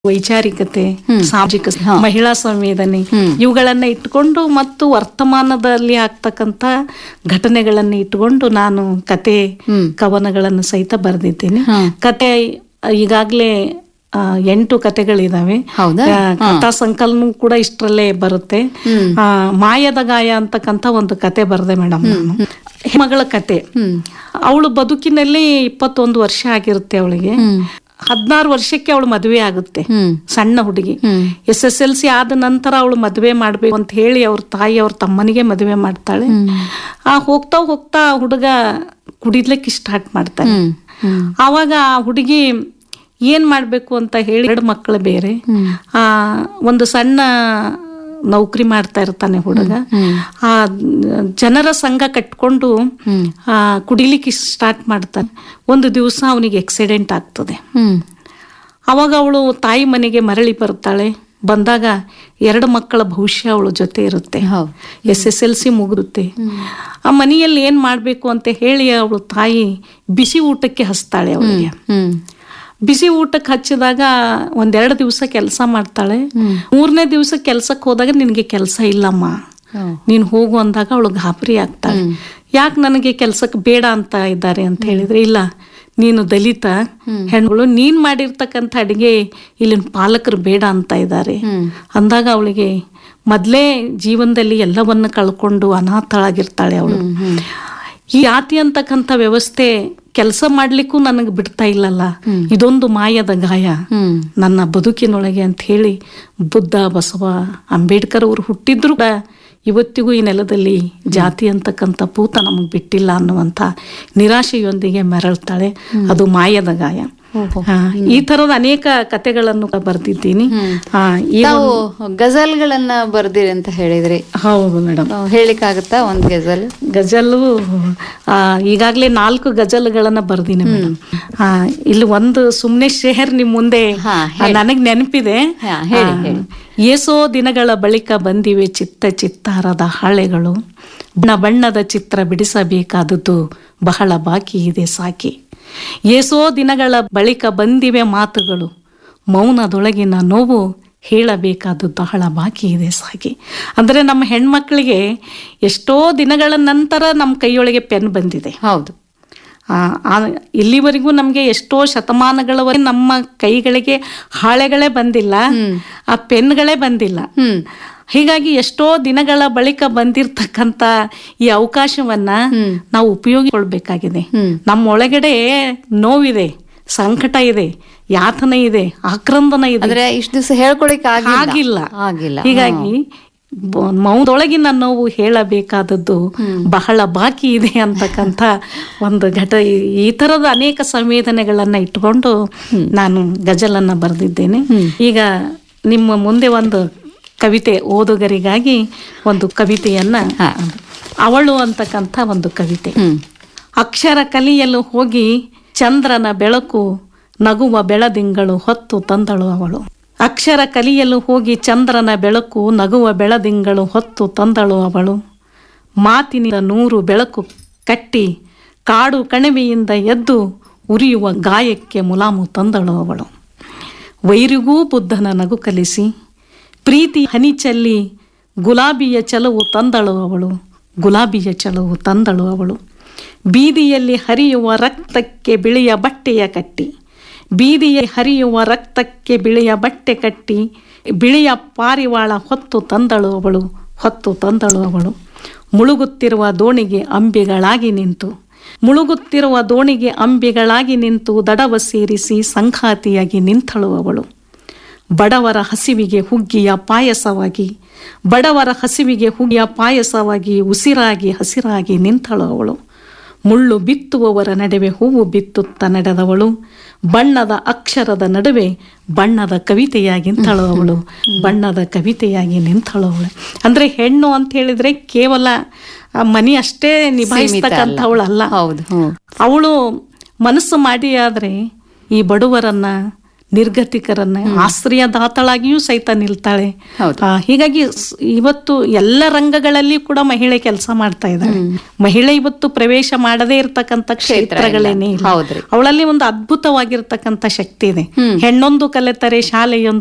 ವೈಚಾರಿಕತೆ ಸಾಮಾಜಿಕ ಹಾ. ಮಹಿಳಾ ಸಂವೇದನೆ ಹ್ಮ್. ಇವುಗಳನ್ನ ಇಟ್ಕೊಂಡು ಮತ್ತು ವರ್ತಮಾನದಲ್ಲಿ ಆಗ್ತಕ್ಕಂಥ ಘಟನೆಗಳನ್ನ ಇಟ್ಕೊಂಡು ನಾನು ಕತೆ ಹ್ಮ್. ಕವನಗಳನ್ನು ಸಹಿತ ಬರೆದಿದ್ದೇನೆ ಹಾ. ಕತೆ ಈಗಾಗಲೇ ಆ, ಎಂಟು ಕತೆಗಳಿದಾವೆ ಹೌದಾ? ಆ, ಕಥಾ ಸಂಕಲನ ಕೂಡ ಇಷ್ಟರಲ್ಲೇ ಬರುತ್ತೆ ಹ್ಮ್. ಆ, ಮಾಯದ ಗಾಯ ಅಂತಕ್ಕಂಥ ಒಂದು ಕತೆ ಬರೆದೆ ಮೇಡಮ್ ನಾನು ಮಗಳ ಕತೆ ಹ್ಮ್. ಅವಳು ಬದುಕಿನಲ್ಲಿ ಇಪ್ಪತ್ತೊಂದು ವರ್ಷ ಆಗಿರುತ್ತೆ ಅವಳಿಗೆ ಹ್ಮ್. ಹದಿನಾರು ವರ್ಷಕ್ಕೆ ಅವಳು ಮದುವೆ ಆಗುತ್ತೆ ಹ್ಮ್. ಸಣ್ಣ ಹುಡುಗಿ ಹ್ಮ್. ಎಸ್ ಎಸ್ ಎಲ್ ಸಿ ಆದ ನಂತರ ಅವಳು ಮದುವೆ ಮಾಡ್ಬೇಕು ಅಂತ ಹೇಳಿ ಅವ್ರ ತಾಯಿ ಅವ್ರ ತಮ್ಮನಿಗೆ ಮದುವೆ ಮಾಡ್ತಾಳೆ ಆ ಹೋಗ್ತಾ ಹೋಗ್ತಾ ಆ ಹುಡುಗ ಕುಡಿಲಿಕ್ಕೆ ಸ್ಟಾರ್ಟ್ ಮಾಡ್ತಾನೆ ಹ್ಮ್. ಹ್ಮ್. ಆವಾಗ ಆ ಹುಡುಗಿ ಏನ್ ಮಾಡ್ಬೇಕು ಅಂತ ಹೇಳಿ ಎರಡು ಮಕ್ಕಳು ಬೇರೆ ಹ್ಮ್. ಆ ಒಂದು ಸಣ್ಣ ನೌಕರಿ ಮಾಡ್ತಾ ಇರ್ತಾನೆ ಹುಡುಗ ಹ್ಮ್. ಆ ಜನರ ಸಂಘ ಕಟ್ಕೊಂಡು ಹ್ಮ್. ಆ ಕುಡಿಲಿಕ್ಕೆ ಸ್ಟಾರ್ಟ್ ಮಾಡ್ತಾನೆ ಒಂದು ದಿವಸ ಅವನಿಗೆ ಆಕ್ಸಿಡೆಂಟ್ ಆಗ್ತದೆ ಹ್ಮ್. ಅವಾಗ ಅವಳು ತಾಯಿ ಮನೆಗೆ ಮರಳಿ ಬರ್ತಾಳೆ ಬಂದಾಗ ಎರಡು ಮಕ್ಕಳ ಭವಿಷ್ಯ ಅವಳ ಜೊತೆ ಇರುತ್ತೆ ಹೌದು. ಎಸ್ ಎಸ್ ಎಲ್ ಸಿ ಮುಗಿದುತ್ತೆ ಆ ಮನೆಯಲ್ಲಿ ಏನ್ ಮಾಡ್ಬೇಕು ಅಂತ ಹೇಳಿ ಅವಳು ತಾಯಿ ಬಿಸಿ ಊಟಕ್ಕೆ ಹಚ್ತಾಳೆ ಅವಳಿಗೆ ಹ್ಮ್. ಬಿಸಿ ಊಟಕ್ಕೆ ಹಚ್ಚಿದಾಗ ಒಂದೆರಡು ದಿವಸ ಕೆಲಸ ಮಾಡ್ತಾಳೆ ಮೂರನೇ ದಿವಸ ಕೆಲ್ಸಕ್ಕೆ ಹೋದಾಗ ನಿನಗೆ ಕೆಲಸ ಇಲ್ಲಮ್ಮ ಹ್ಮ್. ನೀನು ಹೋಗು ಅಂದಾಗ ಅವಳು ಗಾಬರಿ ಆಗ್ತಾಳೆ ಯಾಕೆ ನನಗೆ ಕೆಲ್ಸಕ್ಕೆ ಬೇಡ ಅಂತ ಇದ್ದಾರೆ ಅಂತ ಹೇಳಿದ್ರೆ ಇಲ್ಲ ನೀನು ದಲಿತ ಹೆಣ್ಗಳು ನೀನ್ ಮಾಡಿರ್ತಕ್ಕಂಥ ಅಡಿಗೆ ಇಲ್ಲಿನ ಪಾಲಕರು ಬೇಡ ಅಂತ ಇದ್ದಾರೆ ಹ್ಮ್. ಅಂದಾಗ ಅವಳಿಗೆ ಮೊದಲೇ ಜೀವನದಲ್ಲಿ ಎಲ್ಲವನ್ನ ಕಳ್ಕೊಂಡು ಅನಾಥಳಾಗಿರ್ತಾಳೆ ಅವಳು ಈ ಜಾತಿ ಅಂತಕ್ಕಂಥ ವ್ಯವಸ್ಥೆ ಕೆಲಸ ಮಾಡ್ಲಿಕ್ಕೂ ನನಗೆ ಬಿಡ್ತಾ ಇಲ್ಲಲ್ಲ ಇದೊಂದು ಮಾಯದ ಗಾಯ ಹ್ಮ್. ನನ್ನ ಬದುಕಿನೊಳಗೆ ಅಂತ ಹೇಳಿ ಬುದ್ಧ ಬಸವ ಅಂಬೇಡ್ಕರ್ ಅವರು ಹುಟ್ಟಿದ್ರು ಕೂಡ ಇವತ್ತಿಗೂ ಈ ನೆಲದಲ್ಲಿ ಜಾತಿ ಅಂತಕ್ಕಂಥ ಪೂತ ನಮಗೆ ಬಿಟ್ಟಿಲ್ಲ ಅನ್ನುವಂಥ ನಿರಾಶೆಯೊಂದಿಗೆ ಮೆರಳ್ತಾಳೆ ಅದು ಮಾಯದ ಗಾಯ ಓಹೋ. ಆ, ಈ ತರದ ಅನೇಕ ಕತೆಗಳನ್ನು ಬರ್ದಿದ್ದೀನಿ ಆ, ಈ ತಾವು ಗಜಲ್ಗಳನ್ನ ಬರ್ದಿರಿ ಅಂತ ಹೇಳಿದ್ರಿ ಹೌದು ಮೇಡಮ್ ತಾವು ಹೇಳಿಕ್ಕಾಗತ್ತಾ ಒಂದ್ ಗಜಲ್ ಗಜಲು ಆ, ಈಗಾಗ್ಲೇ ನಾಲ್ಕು ಗಜಲ್ಗಳನ್ನ ಬರ್ದೀನಿ ಮೇಡಮ್ ಆ, ಇಲ್ಲಿ ಒಂದು ಸುಮ್ನೆ ಶೇಹರ್ ನಿಮ್ ಮುಂದೆ ಹಾ, ನನಗ್ ನೆನಪಿದೆ ಹಾ, ಹೇಳಿ, ಆ, ಹೇಳಿ. ಏಸೋ ದಿನಗಳ ಬಳಿಕ ಬಂದಿವೆ ಚಿತ್ತ ಚಿತ್ತಾರದ ಹಾಳೆಗಳು ಬಣ್ಣ ಬಣ್ಣದ ಚಿತ್ರ ಬಿಡಿಸಬೇಕಾದದ್ದು ಬಹಳ ಬಾಕಿ ಇದೆ ಸಾಕಿ ಏಸೋ ದಿನಗಳ ಬಳಿಕ ಬಂದಿವೆ ಮಾತುಗಳು ಮೌನದೊಳಗಿನ ನೋವು ಹೇಳಬೇಕಾದದ್ದು ಬಹಳ ಬಾಕಿ ಇದೆ ಸಾಕಿ ಅಂದರೆ ನಮ್ಮ ಹೆಣ್ಮಕ್ಳಿಗೆ ಎಷ್ಟೋ ದಿನಗಳ ನಂತರ ನಮ್ಮ ಕೈಯೊಳಗೆ ಪೆನ್ ಬಂದಿದೆ ಹೌದು ಆ, ಆ, ಇಲ್ಲಿವರೆಗೂ ನಮಗೆ ಎಷ್ಟೋ ಶತಮಾನಗಳವರೆಗೆ ನಮ್ಮ ಕೈಗಳಿಗೆ ಹಾಳೆಗಳೇ ಬಂದಿಲ್ಲ ಆ ಪೆನ್ಗಳೇ ಬಂದಿಲ್ಲ ಹ್ಮ್ ಹೀಗಾಗಿ ಎಷ್ಟೋ ದಿನಗಳ ಬಳಿಕ ಬಂದಿರತಕ್ಕಂತ ಈ ಅವಕಾಶವನ್ನ ನಾವು ಉಪಯೋಗಿಸ್ಕೊಳ್ಬೇಕಾಗಿದೆ ಹ್ಮ್. ನಮ್ಮ ಒಳಗಡೆ ನೋವಿದೆ ಸಂಕಟ ಇದೆ ಯಾತನೆ ಇದೆ ಆಕ್ರಂದನ ಇದೆ ಅಂದ್ರೆ ಇಷ್ಟ ದಿವಸ ಹೇಳ್ಕೊಳಿಕ್ ಆಗಿಲ್ಲ ಆಗಿಲ್ಲ ಆಗಿಲ್ಲ ಹೀಗಾಗಿ ಬ- ಮೌನದೊಳಗಿನ ನೋವು ಹೇಳಬೇಕಾದದ್ದು ಬಹಳ ಬಾಕಿ ಇದೆ ಅಂತಕ್ಕಂಥ ಒಂದು ಘಟ ಈ- ಈ ತರದ ಅನೇಕ ಸಂವೇದನೆಗಳನ್ನ ಇಟ್ಕೊಂಡು ನಾನು ಗಜಲನ್ನ ಬರೆದಿದ್ದೇನೆ ಈಗ ನಿಮ್ಮ ಮುಂದೆ ಒಂದು ಕವಿತೆ ಓದುಗರಿಗಾಗಿ ಒಂದು ಕವಿತೆಯನ್ನ ಹಾ. ಅವಳು ಅಂತಕ್ಕಂಥ ಒಂದು ಕವಿತೆ ಹ್ಮ್ ಅಕ್ಷರ ಕಲಿಯಲು ಹೋಗಿ ಚಂದ್ರನ ಬೆಳಕು ನಗುವ ಬೆಳದಿಂಗಳು ಹೊತ್ತು ತಂದಳು ಅವಳು ಅಕ್ಷರ ಕಲಿಯಲು ಹೋಗಿ ಚಂದ್ರನ ಬೆಳಕು ನಗುವ ಬೆಳದಿಂಗಳು ಹೊತ್ತು ತಂದಳು ಅವಳು ಮಾತಿನಿಂದ ನೂರು ಬೆಳಕು ಕಟ್ಟಿ ಕಾಡು ಕಣಿವೆಯಿಂದ ಎದ್ದು ಉರಿಯುವ ಗಾಯಕ್ಕೆ ಮುಲಾಮು ತಂದಳು ಅವಳು ವೈರಿಗೂ ಬುದ್ಧನ ನಗು ಕಲಿಸಿ ಪ್ರೀತಿ ಹನಿ ಚೆಲ್ಲಿ ಗುಲಾಬಿಯ ಚಲವು ತಂದಳು ಅವಳು ಗುಲಾಬಿಯ ಚಲವು ತಂದಳು ಅವಳು ಬೀದಿಯಲ್ಲಿ ಹರಿಯುವ ರಕ್ತಕ್ಕೆ ಬಿಳಿಯ ಬಟ್ಟೆಯ ಕಟ್ಟಿ ಬೀದಿಯ ಹರಿಯುವ ರಕ್ತಕ್ಕೆ ಬಿಳಿಯ ಬಟ್ಟೆ ಕಟ್ಟಿ ಬಿಳಿಯ ಪಾರಿವಾಳ ಹೊತ್ತು ತಂದಳು ಅವಳು ಹೊತ್ತು ತಂದಳು ಅವಳು ಮುಳುಗುತ್ತಿರುವ ದೋಣಿಗೆ ಅಂಬಿಗಳಾಗಿ ನಿಂತು ಮುಳುಗುತ್ತಿರುವ ದೋಣಿಗೆ ಅಂಬಿಗಳಾಗಿ ನಿಂತು ದಡವ ಸೇರಿಸಿ ಸಂಘಾತಿಯಾಗಿ ನಿಂತಳು ಅವಳು ಬಡವರ ಹಸಿವಿಗೆ ಹುಗ್ಗಿಯ ಪಾಯಸವಾಗಿ ಬಡವರ ಹಸಿವಿಗೆ ಹುಗ್ಗಿಯ ಪಾಯಸವಾಗಿ ಉಸಿರಾಗಿ ಹಸಿರಾಗಿ ನಿಂತಳು ಅವಳು ಮುಳ್ಳು ಬಿತ್ತುವವರ ನಡುವೆ ಹೂವು ಬಿತ್ತುತ್ತ ನಡೆದವಳು ಬಣ್ಣದ ಅಕ್ಷರದ ನಡುವೆ ಬಣ್ಣದ ಕವಿತೆಯಾಗಿ ನಿಂತಳು ಅವಳು ಬಣ್ಣದ ಕವಿತೆಯಾಗಿ ನಿಂತಳು ಅವಳು ಅಂದ್ರೆ ಹೆಣ್ಣು ಅಂತ ಹೇಳಿದ್ರೆ ಕೇವಲ ಆ ಮನಿ ಅಷ್ಟೇ ನಿಭಾಯಿಸ್ತಕ್ಕಂಥವಳು ಅಲ್ಲ ಹೌದು ಹ್ಮ್ ಅವಳು ಮನಸ್ಸು ಮಾಡಿ ಆದ್ರೆ ಈ ಬಡವರನ್ನ ನಿರ್ಗತಿಕರನ್ನ ಆಶ್ರಯದಾತಳಾಗಿಯೂ ಸಹಿತ ನಿಲ್ತಾಳೆ ಹೌದು. ಆ, ಹೀಗಾಗಿ ಸ್- ಇವತ್ತು ಎಲ್ಲ ರಂಗಗಳಲ್ಲಿ ಕೂಡ ಮಹಿಳೆ ಕೆಲಸ ಮಾಡ್ತಾ ಇದ್ದಾಳೆ ಮಹಿಳೆ ಇವತ್ತು ಪ್ರವೇಶ ಮಾಡದೇ ಇರತಕ್ಕಂತ ಕ್ಷೇತ್ರಗಳೇನೇ ಇಲ್ಲ ಹೌದ್ರಿ. ಅವಳಲ್ಲಿ ಒಂದು ಅದ್ಭುತವಾಗಿರ್ತಕ್ಕಂಥ ಶಕ್ತಿ ಇದೆ ಹೆಣ್ಣೊಂದು ಕಲೆತರೆ ಶಾಲೆಯೊಂದು